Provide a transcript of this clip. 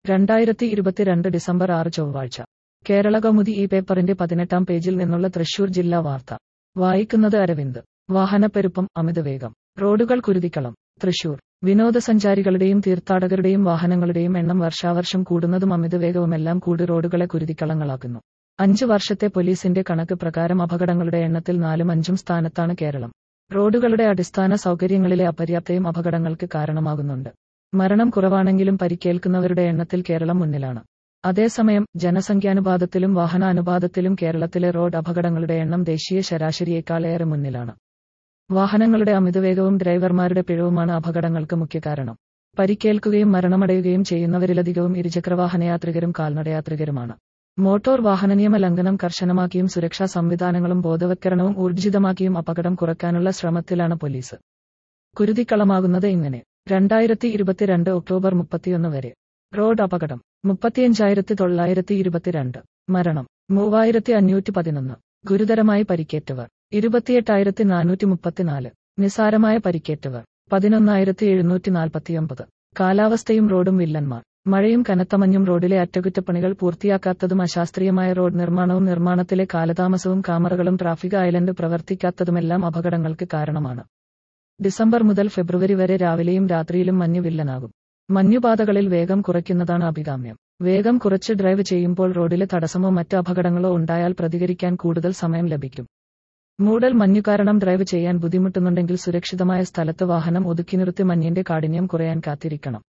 രണ്ടായിരത്തി ഇരുപത്തിരണ്ട് ഡിസംബർ ആറ് ചൊവ്വാഴ്ച കേരള കൗമുദി ഈ പേപ്പറിന്റെ പതിനെട്ടാം പേജിൽ നിന്നുള്ള തൃശൂർ ജില്ലാ വാർത്ത വായിക്കുന്നത് അരവിന്ദ് വാഹനപ്പെരുപ്പം അമിതവേഗം റോഡുകൾ കുരുതിക്കളം തൃശൂർ വിനോദസഞ്ചാരികളുടെയും തീർത്ഥാടകരുടെയും വാഹനങ്ങളുടെയും എണ്ണം വർഷാവർഷം കൂടുന്നതും അമിതവേഗവുമെല്ലാം കൂടി റോഡുകളെ കുരുതിക്കളങ്ങളാക്കുന്നു അഞ്ചു വർഷത്തെ പോലീസിന്റെ കണക്ക് പ്രകാരം അപകടങ്ങളുടെ എണ്ണത്തിൽ നാലും അഞ്ചും സ്ഥാനത്താണ് കേരളം റോഡുകളുടെ അടിസ്ഥാന സൗകര്യങ്ങളിലെ അപര്യാപ്തയും അപകടങ്ങൾക്ക് കാരണമാകുന്നുണ്ട് മരണം കുറവാണെങ്കിലും പരിക്കേൽക്കുന്നവരുടെ എണ്ണത്തിൽ കേരളം മുന്നിലാണ് അതേസമയം ജനസംഖ്യാനുപാതത്തിലും വാഹനാനുപാതത്തിലും കേരളത്തിലെ റോഡ് അപകടങ്ങളുടെ എണ്ണം ദേശീയ ശരാശരിയേക്കാൾ ഏറെ മുന്നിലാണ് വാഹനങ്ങളുടെ അമിതവേഗവും ഡ്രൈവർമാരുടെ പിഴവുമാണ് അപകടങ്ങൾക്ക് മുഖ്യ കാരണം പരിക്കേൽക്കുകയും മരണമടയുകയും ചെയ്യുന്നവരിലധികവും ഇരുചക്രവാഹനയാത്രികരും കാൽനടയാത്രികരുമാണ് മോട്ടോർ വാഹന നിയമ ലംഘനം കർശനമാക്കിയും സുരക്ഷാ സംവിധാനങ്ങളും ബോധവത്കരണവും ഊർജിതമാക്കിയും അപകടം കുറയ്ക്കാനുള്ള ശ്രമത്തിലാണ് പോലീസ് കുരുതിക്കളമാകുന്നത് ഇങ്ങനെ രണ്ടായിരത്തി ഇരുപത്തിരണ്ട് ഒക്ടോബർ മുപ്പത്തിയൊന്ന് വരെ റോഡ് അപകടം മുപ്പത്തിയഞ്ചായിരത്തി തൊള്ളായിരത്തി ഇരുപത്തിരണ്ട് മരണം മൂവായിരത്തി അഞ്ഞൂറ്റി പതിനൊന്ന് ഗുരുതരമായി പരിക്കേറ്റവർ ഇരുപത്തിയെട്ടായിരത്തി നാനൂറ്റി മുപ്പത്തിനാല് നിസാരമായ പരിക്കേറ്റവർ പതിനൊന്നായിരത്തി എഴുന്നൂറ്റി നാൽപ്പത്തിയൊമ്പത് കാലാവസ്ഥയും റോഡും വില്ലന്മാർ മഴയും കനത്ത മഞ്ഞും റോഡിലെ അറ്റകുറ്റപ്പണികൾ പൂർത്തിയാക്കാത്തതും അശാസ്ത്രീയമായ റോഡ് നിർമ്മാണവും നിർമ്മാണത്തിലെ കാലതാമസവും കാമറകളും ട്രാഫിക് ഐലൻഡ് പ്രവർത്തിക്കാത്തതുമെല്ലാം അപകടങ്ങൾക്ക് കാരണമാണ് ഡിസംബർ മുതൽ ഫെബ്രുവരി വരെ രാവിലെയും രാത്രിയിലും മഞ്ഞ് വില്ലനാകും മഞ്ഞുപാതകളിൽ വേഗം കുറയ്ക്കുന്നതാണ് അഭികാമ്യം വേഗം കുറച്ച് ഡ്രൈവ് ചെയ്യുമ്പോൾ റോഡിലെ തടസ്സമോ മറ്റ് അപകടങ്ങളോ ഉണ്ടായാൽ പ്രതികരിക്കാൻ കൂടുതൽ സമയം ലഭിക്കും മൂടൽ മഞ്ഞു കാരണം ഡ്രൈവ് ചെയ്യാൻ ബുദ്ധിമുട്ടുന്നുണ്ടെങ്കിൽ സുരക്ഷിതമായ സ്ഥലത്ത് വാഹനം ഒതുക്കി നിർത്തി മഞ്ഞിന്റെ കാഠിന്യം കുറയാൻ കാത്തിരിക്കണം